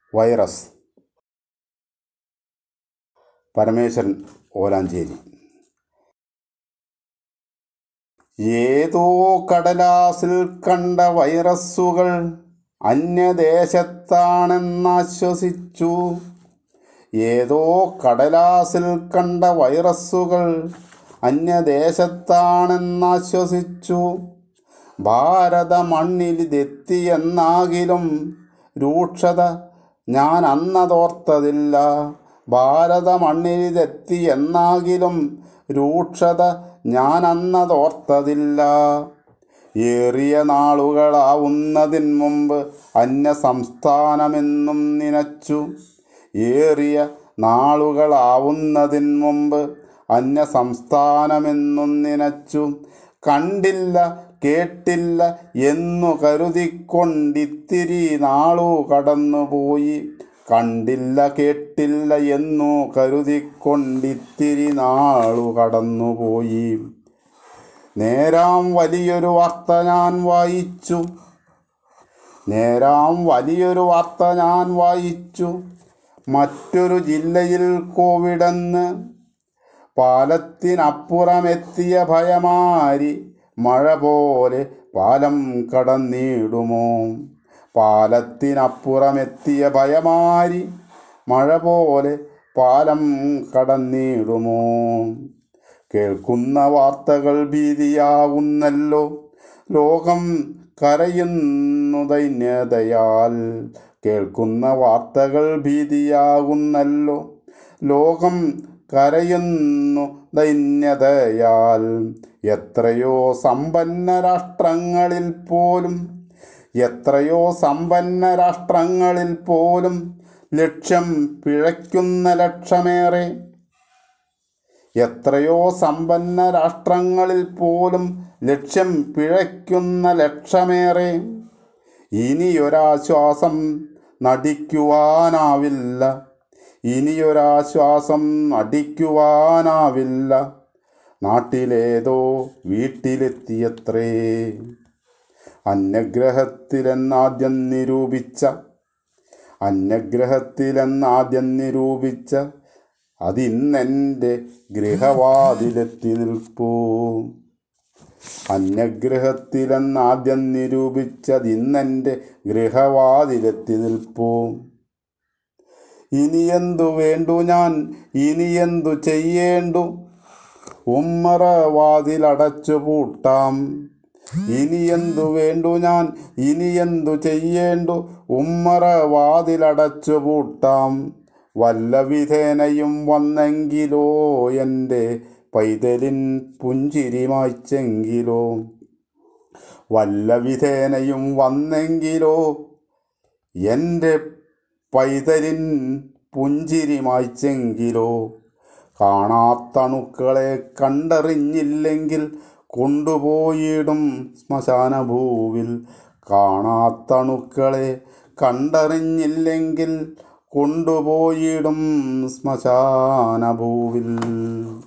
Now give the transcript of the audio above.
virus Parameswaran ഓലാഞ്ചേരി ഏതോ കടലാസിൽ കണ്ട വൈറസുകൾ അന്യദേശത്താണെന്നാശ്വസിച്ചു ഏതോ കടലാസിൽ കണ്ട വൈറസുകൾ അന്യദേശത്താണെന്നാശ്വസിച്ചു ഭാരത മണ്ണിലിതെത്തിയെന്നാകിലും രൂക്ഷത ഞാൻ അന്നതോർത്തതില്ല ഭാരത മണ്ണിലിതെത്തിയെന്നാകിലും രൂക്ഷത ഞാൻ അന്നതോർത്തതില്ല ഏറിയ നാളുകളാവുന്നതിൻ മുമ്പ് അന്യ സംസ്ഥാനമെന്നും നനച്ചു ഏറിയ നാളുകളാവുന്നതിൻ മുമ്പ് അന്യ സംസ്ഥാനമെന്നും നനച്ചു കണ്ടില്ല കേട്ടില്ല എന്നു കരുതിക്കൊണ്ടിത്തിരി നാളു കടന്നുപോയി കണ്ടില്ല കേട്ടില്ല എന്നു കരുതിക്കൊണ്ടിത്തിരി നാളു കടന്നുപോയി നേരാം വലിയൊരു വാർത്ത ഞാൻ വായിച്ചു നേരാം വലിയൊരു വാർത്ത ഞാൻ വായിച്ചു മറ്റൊരു ജില്ലയിൽ കോവിഡെന്ന് പാലത്തിനപ്പുറമെത്തിയ ഭയമാരി മഴ പോലെ പാലം കടന്നിടുമോ പാലത്തിനപ്പുറമെത്തിയ ഭയമാരി മഴ പോലെ പാലം കടന്നിടുമോ കേൾക്കുന്ന വാർത്തകൾ ഭീതിയാകുന്നല്ലോ ലോകം കരയുന്നു ദൈന്യതയാൽ കേൾക്കുന്ന വാർത്തകൾ ഭീതിയാകുന്നല്ലോ ലോകം കരയുന്നു ദൈന്യതയാൽ എത്രയോ സമ്പന്ന രാഷ്ട്രങ്ങളിൽ പോലും എത്രയോ സമ്പന്ന രാഷ്ട്രങ്ങളിൽ പോലും ലക്ഷ്യം പിഴയ്ക്കുന്ന ലക്ഷമേറെ എത്രയോ സമ്പന്ന രാഷ്ട്രങ്ങളിൽ പോലും ലക്ഷ്യം പിഴയ്ക്കുന്ന ലക്ഷമേറെ ഇനിയൊരാശ്വാസം നടിക്കുവാനാവില്ല ഇനിയൊരാശ്വാസം നടിക്കുവാനാവില്ല നാട്ടിലേതോ വീട്ടിലെത്തിയത്രേ അന്യഗ്രഹത്തിലെന്നാദ്യം നിരൂപിച്ച അന്യഗ്രഹത്തിലെന്നാദ്യം നിരൂപിച്ച അതിന്നെൻ്റെ ഗൃഹവാതിലെത്തി നിൽപ്പൂ അന്യഗ്രഹത്തിലെന്നാദ്യം നിരൂപിച്ചതിന്നെൻ്റെ ഗൃഹവാതിലെത്തി നിൽപ്പൂ ഇനിയെന്തു വേണ്ടു ഞാൻ ഇനിയെന്തു ചെയ്യേണ്ടു ഉമ്മറ വാതിലടച്ചു പൂട്ടാം ഇനിയെന്തു വേണ്ടു ഞാൻ ഇനിയെന്തു ചെയ്യേണ്ടു ഉമ്മറ വാതിലടച്ചു പൂട്ടാം വല്ല വിധേനയും വന്നെങ്കിലോ എൻ്റെ പൈതലിൻ പുഞ്ചിരി മായ്ച്ചെങ്കിലോ വല്ല വിധേനയും വന്നെങ്കിലോ എൻ്റെ പൈതലിൻ പുഞ്ചിരി മായ്ച്ചെങ്കിലോ കാണാത്തണുക്കളെ കണ്ടറിഞ്ഞില്ലെങ്കിൽ കൊണ്ടുപോയിടും ശ്മശാനഭൂവിൽ കാണാത്തണുക്കളെ കണ്ടറിഞ്ഞില്ലെങ്കിൽ കൊണ്ടുപോയിടും ശ്മശാനഭൂവിൽ